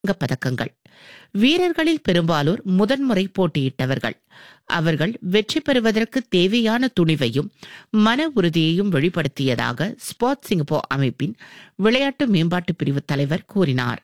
தங்கப் பதக்கங்கள் வீரர்களில் பெரும்பாலோர் முதன்முறை போட்டியிட்டவர்கள் அவர்கள் வெற்றி பெறுவதற்கு தேவையான துணிவையும் மன உறுதியையும் வெளிப்படுத்தியதாக ஸ்போர்ட்ஸ் சிங்கப்பூர் அமைப்பின் விளையாட்டு மேம்பாட்டு பிரிவு தலைவர் கூறினார்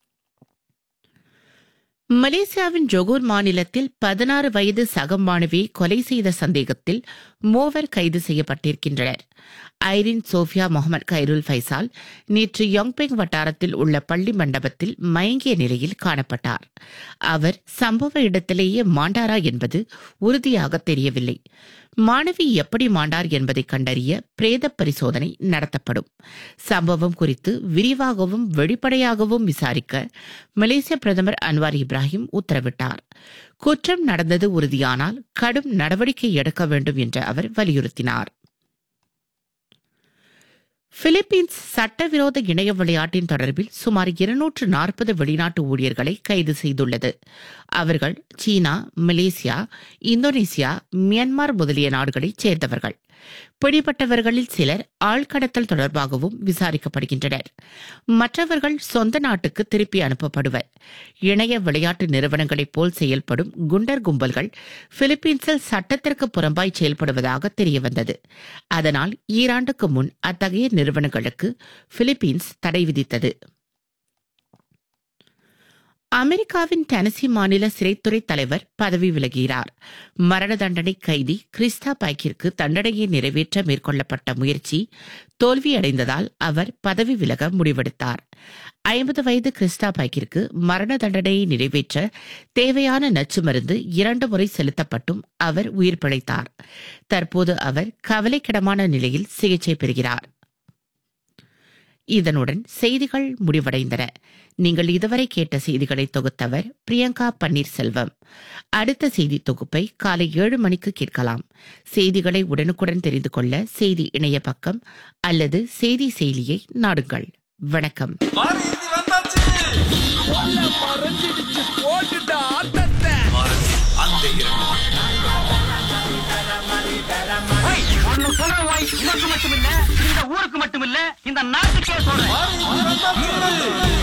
மலேசியாவின் ஜொகூர் மாநிலத்தில் பதினாறு வயது சக மாணவியை கொலை செய்த சந்தேகத்தில் மூவர் கைது செய்யப்பட்டிருக்கின்றனர் Irene Sofia Mohamed Khairul Faisal நேற்று யோங்பெங் வட்டாரத்தில் உள்ள பள்ளி மண்டபத்தில் மயங்கிய நிலையில் காணப்பட்டார் அவர் சம்பவ இடத்திலேயே மாண்டாரா என்பது உறுதியாக தெரியவில்லை மாணவி எப்படி மாண்டார் என்பதை கண்டறிய பிரேத பரிசோதனை நடத்தப்படும் சம்பவம் குறித்து விரிவாகவும் வெளிப்படையாகவும் விசாரிக்க மலேசிய பிரதமர் அன்வார் இப்ராஹிம் உத்தரவிட்டார் குற்றம் நடந்தது உறுதியானால் கடும் நடவடிக்கை எடுக்க வேண்டும் என்று அவர் வலியுறுத்தினார் பிலிப்பீன்ஸ் சட்டவிரோத இணைய விளையாட்டின் தொடர்பில் சுமார் இருநூற்று நாற்பது வெளிநாட்டு ஊழியர்களை கைது செய்துள்ளது அவர்கள் சீனா மலேசியா இந்தோனேசியா மியான்மர் முதலிய நாடுகளைச் சேர்ந்தவர்கள் பிடிபட்டவர்களில் சிலர் ஆழ்கடத்தல் தொடர்பாகவும் விசாரிக்கப்படுகின்றனர் மற்றவர்கள் சொந்த நாட்டுக்கு திருப்பி அனுப்பப்படுவர் இணைய விளையாட்டு நிறுவனங்களைப் போல் செயல்படும் குண்டர் கும்பல்கள் பிலிப்பீன்ஸில் சட்டத்திற்கு புறம்பாய் செயல்படுவதாக தெரியவந்தது அதனால் ஈராண்டுக்கு முன் அத்தகைய நிறுவனங்களுக்கு பிலிப்பீன்ஸ் தடை விதித்தது அமெரிக்காவின் டெனசி மாநில சிறைத்துறை தலைவர் பதவி விலகிறார் மரண தண்டனை கைதி கிறிஸ்டா பைக்கிற்கு தண்டனையை நிறைவேற்ற மேற்கொள்ளப்பட்ட முயற்சி தோல்வியடைந்ததால் அவர் பதவி விலக முடிவெடுத்தார் ஐம்பது வயது கிறிஸ்டா பைக்கிற்கு மரண தண்டனையை நிறைவேற்ற தேவையான நச்சு மருந்து இரண்டு முறை செலுத்தப்பட்டும் அவர் உயிர் பிழைத்தார் தற்போது அவர் கவலைக்கிடமான நிலையில் சிகிச்சை பெறுகிறார் இதனுடன் செய்திகள் முடிவடைந்தன நீங்கள் இதுவரை கேட்ட செய்திகளை தொகுத்தவர் பிரியங்கா பன்னீர்செல்வம் அடுத்த செய்தி தொகுப்பை காலை ஏழு மணிக்கு கேட்கலாம் செய்திகளை உடனுக்குடன் தெரிந்து கொள்ள செய்தி இணைய பக்கம் அல்லது செய்தி செயலியை நாடுங்கள் வணக்கம் மாறிந்தி வந்தாச்சு மறைஞ்சிடுச்சு போட்டுட்ட ஆட்டத்தை அந்த இரண்டு ஒன்னு சொல்ற வாய் உனக்கு மட்டுமில்ல இந்த ஊருக்கு மட்டுமில்ல இந்த நாட்டுக்கே சொல்றேன் மாறிந்தி வந்தாச்சு